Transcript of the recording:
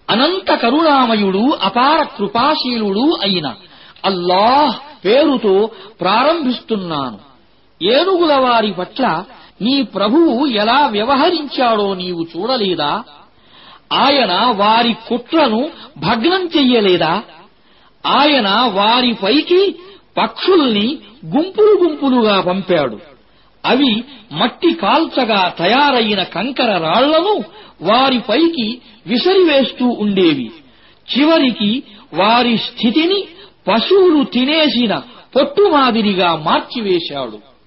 అనంత కరుణామయుడు అపార కృపాశీలుడు అయిన అల్లాహ్ పేరుతో ప్రారంభిస్తున్నాను ఏనుగుల వారి పట్ల నీ ప్రభువు ఎలా వ్యవహరించాడో నీవు చూడలేదా ఆయన వారి కుట్రను భగ్నం చెయ్యలేదా ఆయన వారిపైకి పక్షుల్ని గుంపులు గుంపులుగా పంపాడు అవి మట్టి కాల్చగా తయారైన కంకర రాళ్లను వారిపైకి విసిరివేస్తూ ఉండేవి చివరికి వారి స్థితిని పశువులు తినేసిన పొట్టు మాదిరిగా మార్చివేశాడు